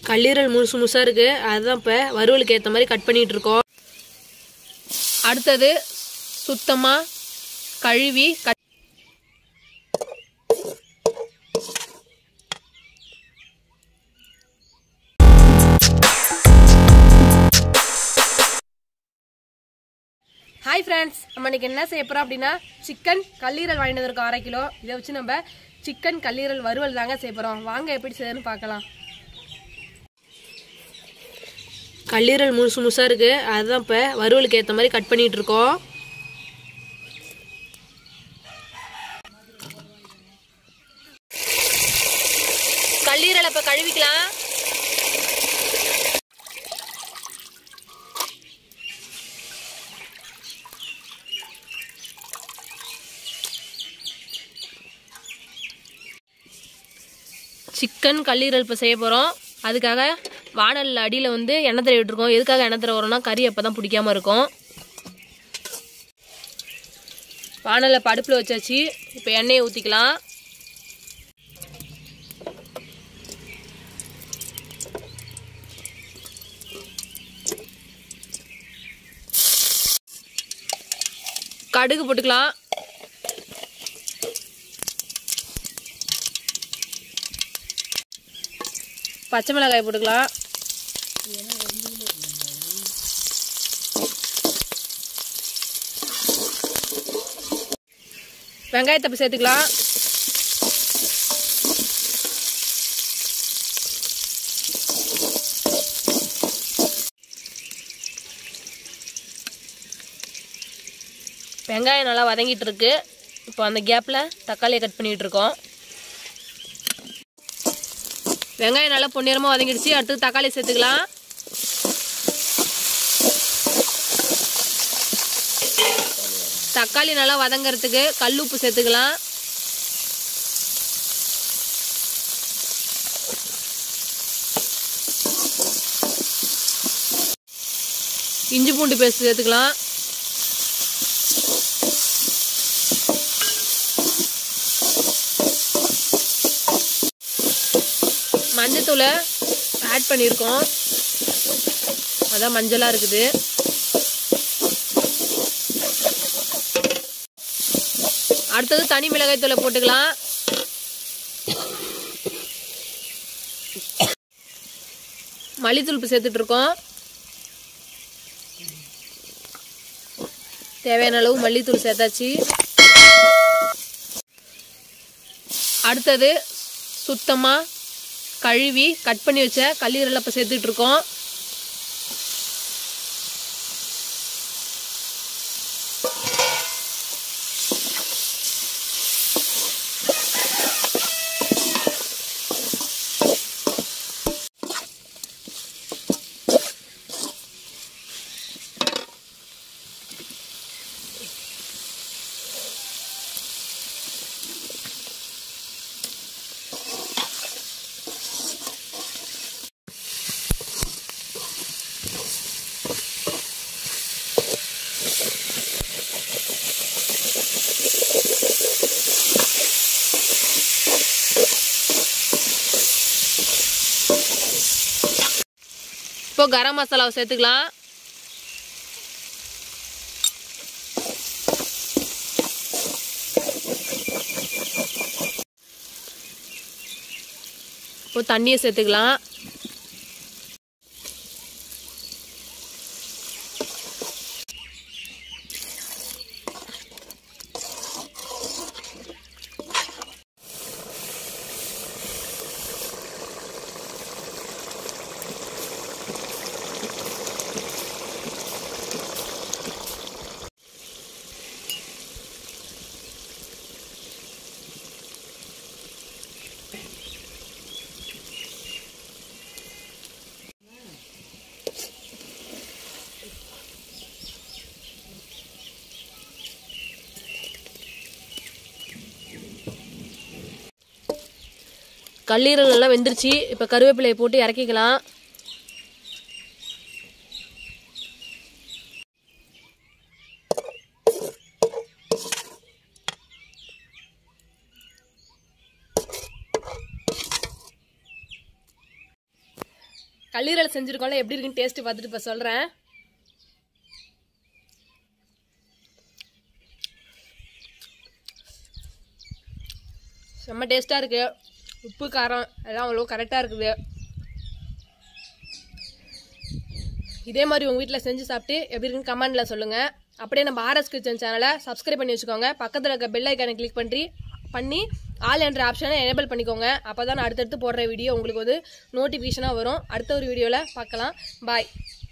கல்லீரல் முழுசு முழுசாக இருக்குது அதுதான் இப்போ வறுவலுக்கு ஏற்ற மாதிரி கட் பண்ணிட்டு இருக்கோம் அடுத்தது சுத்தமாக கழுவி கட் ஹாய் ஃப்ரெண்ட்ஸ் நம்ம இன்னைக்கு என்ன செய்ய போகிறோம் அப்படின்னா சிக்கன் கல்லீரல் வாங்கிட்டு வந்திருக்கோம் அரை கிலோ இதை வச்சு நம்ம சிக்கன் கல்லீரல் வறுவல் தாங்க செய்ய போகிறோம் வாங்க எப்படி செய்யணும்னு பார்க்கலாம் கல்லீரல் முழுசு முழுசாக இருக்குது அதுதான் இப்போ வறுவலுக்கு ஏற்ற மாதிரி கட் பண்ணிட்டு இருக்கோம் கல்லீரலை இப்போ கழுவிக்கலாம் சிக்கன் கல்லீரல் இப்போ செய்ய போகிறோம் அதுக்காக வானல் அடியில் வந்து எண்ணெய் தடவி விட்டுருக்கோம் எதுக்காக எண்ணெய் தடவை வரோம்னா கறி அப்போ தான் பிடிக்காம இருக்கும் வானலை படுப்பில் வச்சாச்சு இப்போ எண்ணெயை ஊற்றிக்கலாம் கடுகு போட்டுக்கலாம் பச்சை மிளகாய் போட்டுக்கலாம் வெங்காயத்தை இப்போ சேர்த்துக்கலாம் வெங்காயம் நல்லா வதங்கிட்டு இருக்கு இப்போ அந்த கேப்பில் தக்காளியை கட் பண்ணிட்டு இருக்கோம் வெங்காயம் நல்லா பொன்னிறமாக வதங்கிடுச்சு அடுத்து தக்காளி சேர்த்துக்கலாம் தக்காளி நல்லா வதங்கறதுக்கு கல் உப்பு சேர்த்துக்கலாம் இஞ்சி பூண்டு பேஸ்ட் சேர்த்துக்கலாம் மஞ்சத்தூளை ஆட் பண்ணியிருக்கோம் அதான் மஞ்சளாக இருக்குது அடுத்தது தனி மிளகாய் தூளை போட்டுக்கலாம் மல்லித்தூள் இப்போ சேர்த்துட்டு இருக்கோம் தேவையான அளவு மல்லித்தூள் சேர்த்தாச்சு அடுத்தது சுத்தமாக கழுவி கட் பண்ணி வச்ச கல்லீரல் இப்போ சேர்த்துட்டு இருக்கோம் இப்போ கரம் மசாலாவை சேர்த்துக்கலாம் இப்போ தண்ணியை சேர்த்துக்கலாம் கல்லீரல் நல்லா வெந்துருச்சு இப்போ கருவேப்பிலையை போட்டு இறக்கிக்கலாம் கல்லீரல் செஞ்சுருக்கோம்ல எப்படி இருக்குன்னு டேஸ்ட் பார்த்துட்டு இப்போ சொல்கிறேன் செம்ம டேஸ்ட்டாக இருக்குது உப்பு காரம் எல்லாம் அவ்வளோ கரெக்டாக இருக்குது இதே மாதிரி உங்கள் வீட்டில் செஞ்சு சாப்பிட்டு எப்படி இருக்குன்னு கமெண்டில் சொல்லுங்கள் அப்படியே நம்ம ஆர்எஸ் கிச்சன் சேனலை சப்ஸ்கிரைப் பண்ணி வச்சுக்கோங்க பக்கத்தில் இருக்க பெல் ஐக்கானை கிளிக் பண்ணி பண்ணி ஆல் என்ற ஆப்ஷனை எனேபிள் பண்ணிக்கோங்க அப்போ தான் நான் அடுத்தடுத்து போடுற வீடியோ உங்களுக்கு வந்து நோட்டிஃபிகேஷனாக வரும் அடுத்த ஒரு வீடியோவில் பார்க்கலாம் பாய்